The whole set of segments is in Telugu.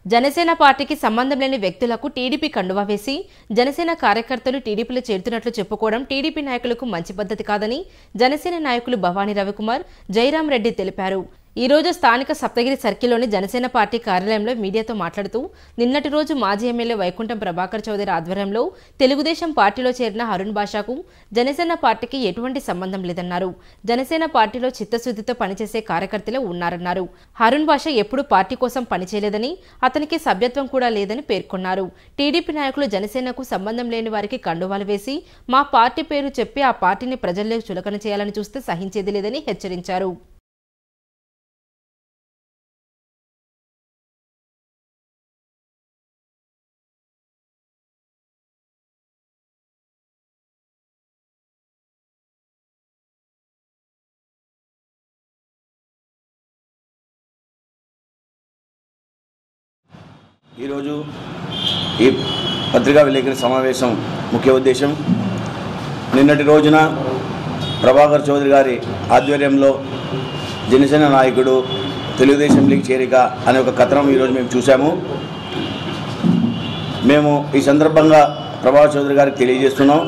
జనసేన పార్టీకి సంబంధం లేని వ్యక్తులకు టీడీపీ కండువా వేసి జనసేన కార్యకర్తలు టీడీపీలో చేరుతున్నట్లు చెప్పుకోవడం టీడీపీ నాయకులకు మంచి పద్ధతి కాదని జనసేన నాయకులు భవానీ రవికుమార్ జయరాం రెడ్డి తెలిపారు ఈ రోజు స్థానిక సప్తగిరి సర్కిల్లోని జనసేన పార్టీ కార్యాలయంలో మీడియాతో మాట్లాడుతూ నిన్నటి రోజు మాజీ ఎమ్మెల్యే వైకుంఠం ప్రభాకర్ చౌదరి ఆధ్వర్యంలో తెలుగుదేశం పార్టీలో చేరిన అరుణ్ భాషకు జనసేన పార్టీకి ఎటువంటి సంబంధం లేదన్నారు జనసేన పార్టీలో చిత్తశుద్ధితో పనిచేసే కార్యకర్తలే ఉన్నారన్నారు అరుణ్ భాష ఎప్పుడూ పార్టీ కోసం పనిచేయలేదని అతనికి సభ్యత్వం కూడా లేదని పేర్కొన్నారు టీడీపీ నాయకులు జనసేనకు సంబంధం లేని వారికి కండువాలు వేసి మా పార్టీ పేరు చెప్పి ఆ పార్టీని ప్రజల్లోకి చులకన చేయాలని చూస్తే సహించేది లేదని హెచ్చరించారు ఈరోజు ఈ పత్రికా విలేకరుల సమావేశం ముఖ్య ఉద్దేశం నిన్నటి రోజున ప్రభాకర్ చౌదరి గారి ఆధ్వర్యంలో జనసేన నాయకుడు తెలుగుదేశంలోకి చేరిక అనే ఒక కథనం ఈరోజు మేము చూసాము మేము ఈ సందర్భంగా ప్రభాకర్ చౌదరి గారికి తెలియజేస్తున్నాం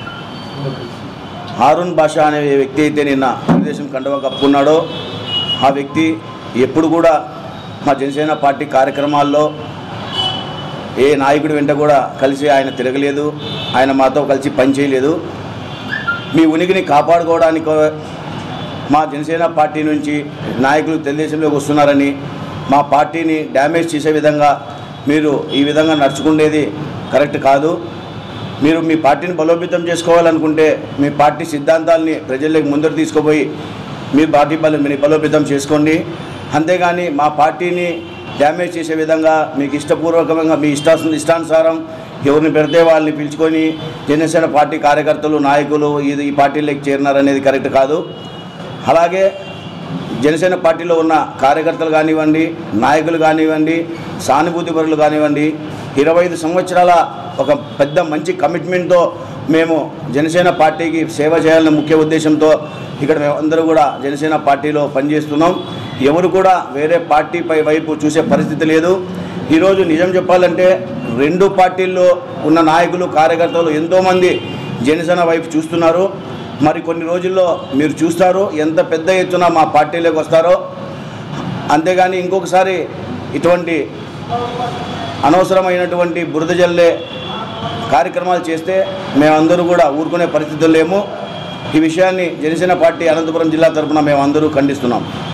హారూన్ భాష అనే వ్యక్తి అయితే నిన్న తెలుగుదేశం కండువా కప్పుకున్నాడో ఆ వ్యక్తి ఎప్పుడు కూడా మా జనసేన పార్టీ కార్యక్రమాల్లో ఏ నాయకుడి వెంట కూడా కలిసి ఆయన తిరగలేదు ఆయన మాతో కలిసి పనిచేయలేదు మీ ఉనికిని కాపాడుకోవడానికి మా జనసేన పార్టీ నుంచి నాయకులు తెలుగుదేశంలోకి వస్తున్నారని మా పార్టీని డ్యామేజ్ చేసే విధంగా మీరు ఈ విధంగా నడుచుకునేది కరెక్ట్ కాదు మీరు మీ పార్టీని బలోపేతం చేసుకోవాలనుకుంటే మీ పార్టీ సిద్ధాంతాలని ప్రజల్లోకి ముందరు తీసుకుపోయి మీ పార్టీ బల మీరు బలోపేతం చేసుకోండి అంతేగాని మా పార్టీని డ్యామేజ్ చేసే విధంగా మీకు ఇష్టపూర్వకంగా మీ ఇష్ట ఇష్టానుసారం ఎవరిని పెడితే వాళ్ళని పిలుచుకొని జనసేన పార్టీ కార్యకర్తలు నాయకులు ఇది ఈ పార్టీలోకి చేరినారనేది కరెక్ట్ కాదు అలాగే జనసేన పార్టీలో ఉన్న కార్యకర్తలు కానివ్వండి నాయకులు కానివ్వండి సానుభూతి పరులు కానివ్వండి ఇరవై ఐదు సంవత్సరాల ఒక పెద్ద మంచి కమిట్మెంట్తో మేము జనసేన పార్టీకి సేవ చేయాలనే ముఖ్య ఉద్దేశంతో ఇక్కడ మేము అందరూ కూడా జనసేన పార్టీలో పనిచేస్తున్నాం ఎవరు కూడా వేరే పార్టీపై వైపు చూసే పరిస్థితి లేదు ఈరోజు నిజం చెప్పాలంటే రెండు పార్టీల్లో ఉన్న నాయకులు కార్యకర్తలు ఎంతోమంది జనసేన వైపు చూస్తున్నారు మరి కొన్ని రోజుల్లో మీరు చూస్తారు ఎంత పెద్ద ఎత్తున మా పార్టీలోకి వస్తారో అంతేగాని ఇంకొకసారి ఇటువంటి అనవసరమైనటువంటి బురద జల్లే కార్యక్రమాలు చేస్తే మేమందరూ కూడా ఊరుకునే పరిస్థితులు లేము ఈ విషయాన్ని జనసేన పార్టీ అనంతపురం జిల్లా తరఫున మేము అందరూ ఖండిస్తున్నాం